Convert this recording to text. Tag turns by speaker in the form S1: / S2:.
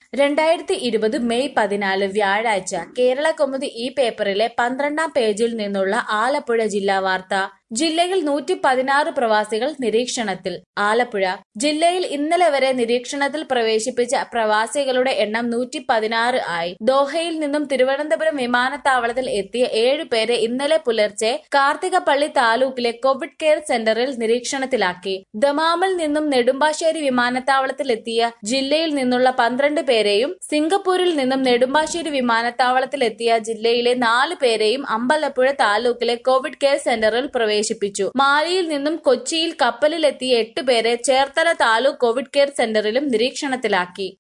S1: രണ്ടായിരത്തി ഇരുപത് മെയ് പതിനാല് വ്യാഴാഴ്ച കേരള കൗമുദി ഈ പേപ്പറിലെ പന്ത്രണ്ടാം പേജിൽ നിന്നുള്ള ആലപ്പുഴ ജില്ലാ വാർത്ത ജില്ലയിൽ നൂറ്റി പതിനാറ് പ്രവാസികൾ നിരീക്ഷണത്തിൽ ആലപ്പുഴ ജില്ലയിൽ ഇന്നലെ വരെ നിരീക്ഷണത്തിൽ പ്രവേശിപ്പിച്ച പ്രവാസികളുടെ എണ്ണം നൂറ്റി പതിനാറ് ആയി ദോഹയിൽ നിന്നും തിരുവനന്തപുരം വിമാനത്താവളത്തിൽ എത്തിയ ഏഴ് പേരെ ഇന്നലെ പുലർച്ചെ കാർത്തികപ്പള്ളി താലൂക്കിലെ കോവിഡ് കെയർ സെന്ററിൽ നിരീക്ഷണത്തിലാക്കി ദമാമിൽ നിന്നും നെടുമ്പാശ്ശേരി വിമാനത്താവളത്തിൽ എത്തിയ ജില്ലയിൽ നിന്നുള്ള പന്ത്രണ്ട് പേരെയും സിംഗപ്പൂരിൽ നിന്നും നെടുമ്പാശ്ശേരി വിമാനത്താവളത്തിൽ എത്തിയ ജില്ലയിലെ നാല് പേരെയും അമ്പലപ്പുഴ താലൂക്കിലെ കോവിഡ് കെയർ സെന്ററിൽ പ്രവേശിപ്പിച്ചു മാലിയിൽ നിന്നും കൊച്ചിയിൽ കപ്പലിലെത്തിയ എട്ട് പേരെ ചേർത്തല താലൂക്ക് കോവിഡ് കെയർ സെന്ററിലും നിരീക്ഷണത്തിലാക്കി